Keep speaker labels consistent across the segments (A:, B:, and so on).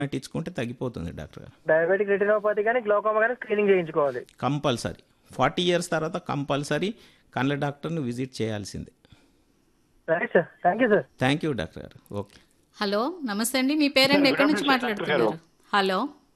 A: పట్టించుకుంటే తగ్గిపోతుంది డాక్టర్ గారు
B: డయాబెటిక్ రెటినోపతి కానీ గ్లోకోమా కానీ స్క్రీనింగ్ చేయించుకోవాలి
A: కంపల్సరీ ఫార్టీ ఇయర్స్ తర్వాత కంపల్సరీ కళ్ళ డాక్టర్ను విజిట్ చేయాల్సిందే
B: right sir thank you sir
A: thank you doctor గారు ఓకే
C: హలో నమస్తే అండి మీ పేరెంట్ ఎక్కడి నుంచి మాట్లాడుతున్నారు హలో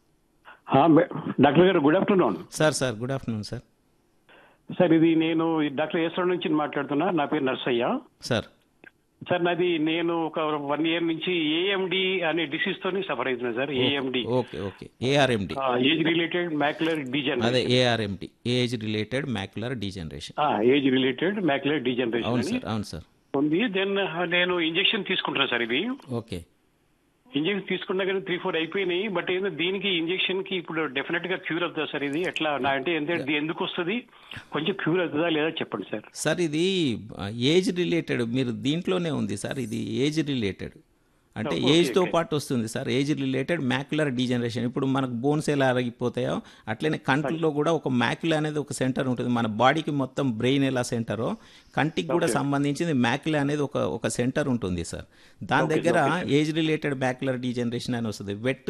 D: ఆ, మే- డాక్టర్ గారు good afternoon
A: sir sir good afternoon sir
D: sir ఇది నేను డాక్టర్ ఈశ్వర్ నుంచి మాట్లాడుతున్నా నా పేరు నర్సయ్య
A: సార్
D: సార్ నాది నేను ఒక వన్ ఇయర్ నుంచి ఏఎండి అనే డిసీజ్ తోని సఫర్ అవుతున్నా sir AMD
A: okay okay ARMD
D: age related macular degen
A: అదే ARMD age related macular degeneration
D: age related macular degeneration
A: అవును
D: అని
A: సార్ అవును సార్
D: ఉంది దెన్ నేను ఇంజెక్షన్ తీసుకుంటున్నా సార్ ఇది
A: ఓకే
D: ఇంజెక్షన్ తీసుకున్నా కానీ త్రీ ఫోర్ అయిపోయినాయి బట్ ఏందో దీనికి ఇంజెక్షన్ కి ఇప్పుడు డెఫినెట్ గా క్యూర్ అవుతుందా సార్ ఇది ఎట్లా నా అంటే ఎంత- ఇది ఎందుకు వస్తుంది కొంచెం క్యూర్ అవుతుందా లేదా చెప్పండి సార్
A: సార్ ఇది ఏజ్ రిలేటెడ్ మీరు దీంట్లోనే ఉంది సార్ ఇది ఏజ్ రిలేటెడ్ అంటే ఏజ్తో పాటు వస్తుంది sir age related macular degeneration ఇప్పుడు మనకు బోన్స్ ఎలా అరిగిపోతాయో అట్లనే కంటిలో కూడా ఒక మ్యాక్యుల అనేది ఒక సెంటర్ ఉంటుంది మన బాడీకి మొత్తం బ్రెయిన్ ఎలా సెంటరో కంటికి కూడా సంబంధించింది మ్యాక్యుల అనేది ఒక ఒక సెంటర్ ఉంటుంది సార్ దాని దగ్గర ఏజ్ రిలేటెడ్ మ్యాక్యులర్ డీజనరేషన్ అని వస్తుంది wet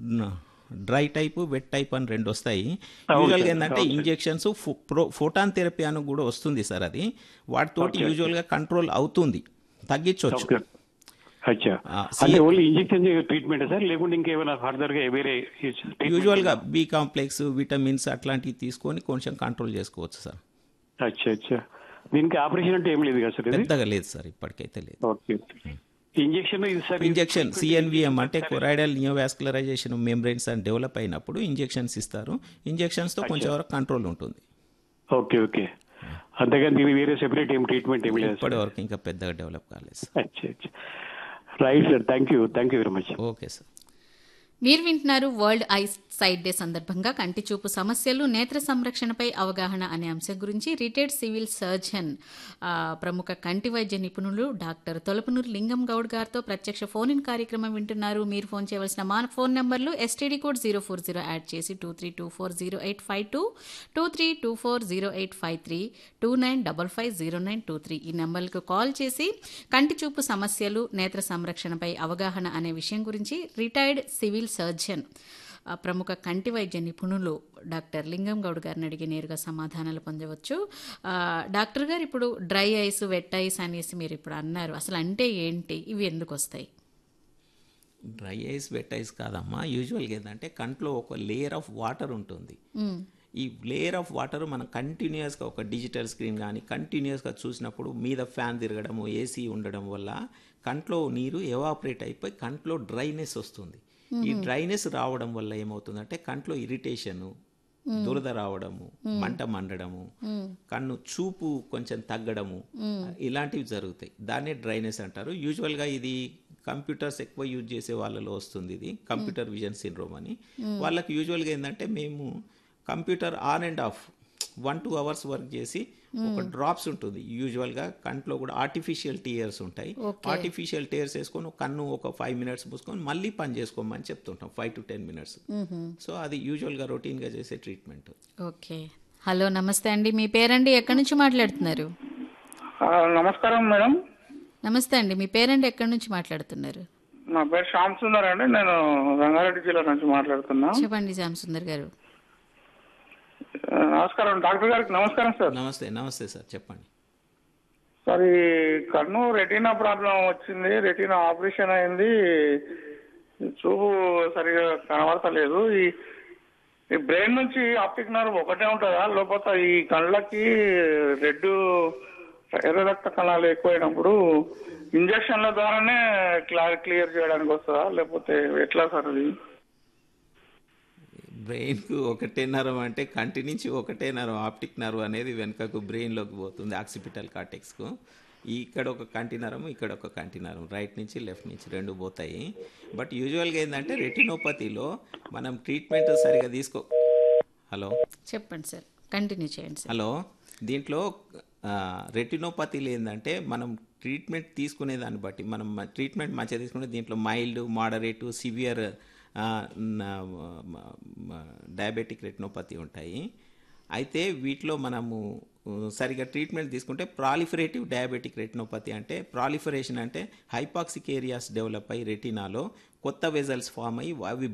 A: dry type wet type అని రెండు వస్తాయి యూజువల్గా ఏంటంటే ఇంజెక్షన్స్ ఫోటాన్ థెరపీ అని కూడా వస్తుంది సార్ అది వాటితోటి యూజువల్గా కంట్రోల్ అవుతుంది తగ్గించవచ్చు
D: ఓకే అచ్చా
A: ఆ,
D: అంటే ఓన్లీ ఇంజెక్షన్ ట్రీట్మెంట్ సార్ లేకుంటే ఇంకేమైనా ఫర్దర్ గా వేరే treatment
A: యూజువల్గా బి కాంప్లెక్స్ విటమిన్స్ అట్లాంటివి తీసుకొని కొంచెం కంట్రోల్ చేసుకోవచ్చు సార్
D: అచ్చా అచ్చా దీనికి ఆపరేషన్ అంటే ఏం లేదు కదా సార్ ఇది
A: పెద్దగా లేదు సార్ ఇప్పటికైతే లేదు
D: ఓకే ఇంజెక్షన్ ఇది సార్
A: ఇంజెక్షన్ సిఎన్విఎం అంటే కొరాయిడల్ నియోవాస్కులరైజేషన్ మెంబ్రెయిన్స్ అని డెవలప్ అయినప్పుడు ఇంజెక్షన్స్ ఇస్తారు ఇంజెక్షన్స్తో కొంచెం వరకు కంట్రోల్ ఉంటుంది
D: ఓకే ఓకే అంతేగాని దీనికి వేరే సెపరేట్ ఏం ట్రీట్మెంట్ ఏం లేదు సార్
A: ఇప్పటి వరకు ఇంకా పెద్దగా డెవలప్ కాలేదు సార్
D: అచ్చా అచ్చా right sir thank you thank you very much
A: okay sir
C: మీరు వింటున్నారు వరల్డ్ ఐ సైట్ డే సందర్భంగా కంటి చూపు సమస్యలు నేత్ర సంరక్షణపై అవగాహన అనే అంశం గురించి రిటైర్డ్ సివిల్ సర్జన్ ఆ, ప్రముఖ కంటి వైద్య నిపుణులు డాక్టర్ తొలపనూరు లింగం గౌడ్ గారితో ప్రత్యక్ష ఫోన్ ఇన్ కార్యక్రమం వింటున్నారు మీరు ఫోన్ చేయవలసిన మా ఫోన్ నెంబర్లు STD code zero four zero add చేసి two three two four zero eight five two two three two four zero eight five three two nine double five zero nine two three ఈ నెంబర్లకు call చేసి కంటి చూపు సమస్యలు నేత్ర సంరక్షణపై అవగాహన అనే విషయం గురించి రిటైర్డ్ సివిల్ సర్జన్ ఆ, ప్రముఖ కంటి వైద్య నిపుణులు డాక్టర్ లింగం గౌడ్ గారిని అడిగి నేరుగా సమాధానాలు పొందవచ్చు ఆ, డాక్టర్ గారు ఇప్పుడు డ్రై ఐస్ వెట్ ఐస్ అనేసి మీరు ఇప్పుడు అన్నారు అసలు అంటే ఏంటి ఇవి ఎందుకు వస్తాయి
A: డ్రై ఐస్ వెట్ ఐస్ కాదమ్మా యూజువల్గా ఏంటంటే కంట్లో ఒక లేయర్ ఆఫ్ వాటర్ ఉంటుంది ఈ లేయర్ ఆఫ్ వాటర్ మనం కంటిన్యూస్గా ఒక డిజిటల్ స్క్రీన్ కానీ కంటిన్యూస్గా చూసినప్పుడు మీద ఫ్యాన్ తిరగడము ఏసీ ఉండడం వల్ల కంట్లో నీరు ఎవాపరేట్ అయిపోయి కంట్లో డ్రైనెస్ వస్తుంది ఈ డ్రైనెస్ రావడం వల్ల ఏమవుతుందంటే కంట్లో ఇరిటేషను దురద రావడము మంట మండడము కన్ను చూపు కొంచెం తగ్గడము ఇలాంటివి జరుగుతాయి దాన్నే డ్రైనెస్ అంటారు యూజువల్గా ఇది కంప్యూటర్స్ ఎక్కువ యూజ్ చేసే వాళ్ళలో వస్తుంది ఇది కంప్యూటర్ విజన్ సిండ్రోమ్ అని వాళ్ళకి యూజువల్గా ఏంటంటే మేము computer on and off one two hours work చేసి ఒక డ్రాప్స్ ఉంటుంది యూజువల్గా కంట్లో కూడా ఆర్టిఫిషియల్ టీయర్స్ ఉంటాయి ఆర్టిఫిషియల్ టీయర్స్ వేసుకొని ఒక కన్ను ఒక ఫైవ్ మినిట్స్ మూసుకొని మళ్ళీ పని చేసుకోమని చెప్తుంటాం five to ten minutes so అది యూజువల్గా రొటీన్గా చేసే ట్రీట్మెంట్
C: ఓకే హలో నమస్తే అండి మీ పేరండి ఎక్కడి నుంచి మాట్లాడుతున్నారు
E: ఆ, నమస్కారం మేడం
C: నమస్తే అండి మీ పేరెంట్ ఎక్కడి నుంచి మాట్లాడుతున్నారు
E: నా పేరు శ్యామ్ సుందర్ అండి నేను రంగారెడ్డి జిల్లా నుంచి మాట్లాడుతున్నా
C: చెప్పండి శ్యామ్ సుందర్ గారు
E: ఆ, నమస్కారం డాక్టర్ గారికి నమస్కారం సార్
A: నమస్తే నమస్తే సార్ చెప్పండి
E: సార్ ఈ కన్ను రెటీనా ప్రాబ్లం వచ్చింది రెటీనా ఆపరేషన్ అయింది చూపు సరిగా కనబడతలేదు ఈ ఈ బ్రెయిన్ నుంచి ఆప్టిక్ నర్వ్ ఒకటే ఉంటుందా లేకపోతే ఈ కళ్ళకి రెడ్ ఎర్ర రక్త కణాలు ఎక్కువైనప్పుడు ఇంజక్షన్ల ద్వారానే క్లియర్ క్లియర్ చేయడానికి వస్తుందా లేకపోతే ఎట్లా సార్ అది
A: బ్రెయిన్కు ఒకటే నరం అంటే కంటి నుంచి ఒకటే నరం ఆప్టిక్ నర్వ్ అనేది వెనుకకు బ్రెయిన్లోకి పోతుంది ఆక్సిపిటల్ కార్టెక్స్కు ఇక్కడ ఒక కంటి నరం ఇక్కడ ఒక కంటి నరం రైట్ నుంచి లెఫ్ట్ నుంచి రెండు పోతాయి బట్ యూజువల్గా ఏంటంటే రెటినోపతిలో మనం ట్రీట్మెంట్ సరిగా తీసుకో హలో
C: చెప్పండి సార్ కంటిన్యూ చేయండి సార్
A: హలో దీంట్లో రెటినోపతిలు ఏంటంటే మనం ట్రీట్మెంట్ తీసుకునే దాన్ని బట్టి మనం ట్రీట్మెంట్ మంచిగా తీసుకుంటే దీంట్లో mild moderate severe diabetic retinopathy ఉంటాయి అయితే వీటిలో మనము ఆ, సరిగా ట్రీట్మెంట్ తీసుకుంటే ప్రాలిఫరేటివ్ డయాబెటిక్ రెటినోపతి అంటే ప్రాలిఫరేషన్ అంటే హైపాక్సిక్ ఏరియాస్ డెవలప్ అయ్యి రెటినాలో కొత్త వెజల్స్ ఫామ్ అయ్యి అవి